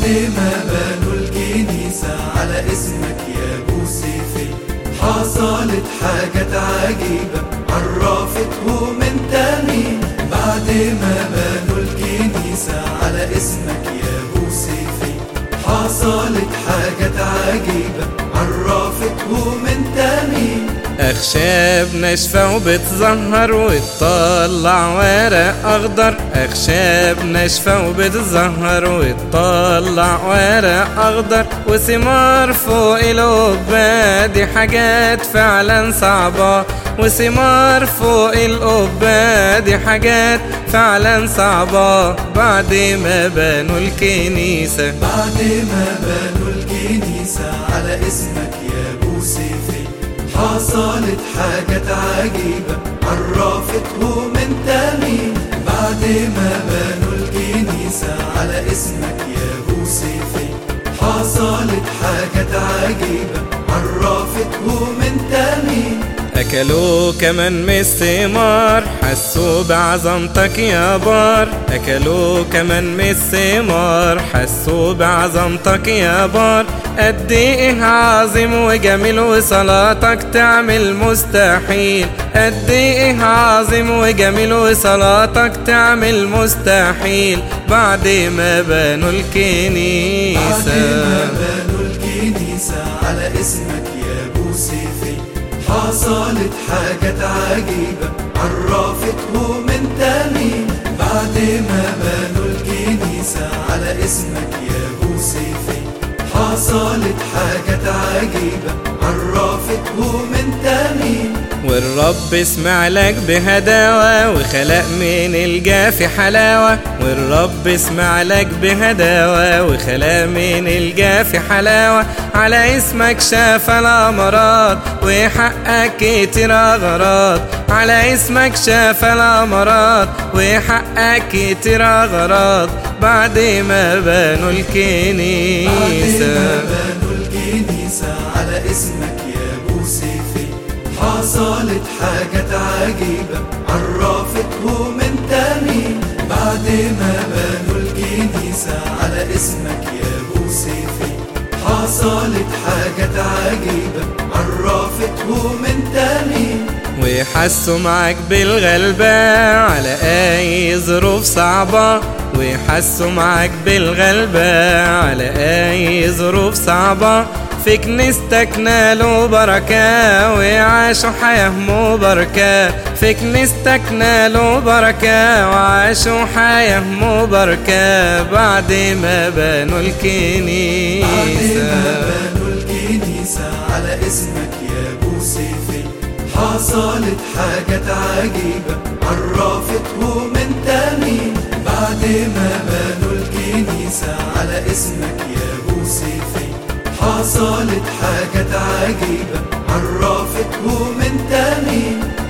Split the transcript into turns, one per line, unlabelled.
بعد ما بنوا الكنيسة على اسمك يا بوسيفي حصلت حاجات عجيبة عرفتهم انت مين بعد ما بنوا الكنيسة على اسمك يا بوسيفي حصلت حاجات عجيبة عرفتهم انت مين
أخشاب ناشفة وبتزهر وتطلع ورق أخضر أخشاب ناشفة وبتزهر وتطلع ورق أخضر وثمار فوق القبة دي حاجات فعلا صعبة وثمار فوق القبة دي حاجات فعلا صعبة بعد ما بنوا الكنيسة
بعد ما بنوا الكنيسة على اسمك يا بوسيفي حصلت حاجات عجيبة عرفتهم انت مين بعد ما بنوا الكنيسة على اسمك يا بوسيفي حصلت حاجات عجيبة عرفتهم انت مين
أكلوا كمان من الثمار حسوا بعظمتك يا بار أكلوا كمان من الثمار حسوا بعظمتك يا بار قد إيه عظيم وجميل وصلاتك تعمل مستحيل قد إيه عظيم وجميل وصلاتك تعمل مستحيل بعد ما بنوا
بعد
الكنيسة
ما بنوا الكنيسة على اسمك يا بوسيفي حصلت حاجات عجيبة عرفتهم انت مين بعد ما بنوا الكنيسة على اسمك يا بوسيفي حصلت حاجات عجيبة عرفتهم انت مين
والرب اسمع لك بهداوة وخلق من الجاف حلاوة والرب اسمع لك بهداوة وخلق من الجاف حلاوة على اسمك شاف الأمراض ويحقق كتير أغراض على اسمك شاف الأمراض ويحقق كتير أغراض بعد ما بنوا
بعد
الكنيسة
ما بنوا الكنيسة على اسمك يا بوسيفي حصلت حاجات عجيبة عرفتهم انت مين بعد ما بنوا الكنيسة على اسمك يا بوسيفي حصلت حاجات عجيبة عرفتهم انت مين
ويحسوا معاك بالغلبة على أي ظروف صعبة ويحسوا معاك بالغلبة على أي ظروف صعبة في كنيستك نالوا بركة وعاشوا حياة مباركة في كنيستك نالوا بركة وعاشوا حياة مباركة بعد ما بنوا
بعد ما
الكنيسة
بنوا الكنيسة على اسمك يا بوسيفي حصلت حاجات عجيبة عرفتهم انت مين بعد ما بنوا الكنيسة على اسمك يا بوسيفي حصلت حاجات عجيبة عرفتهم انت مين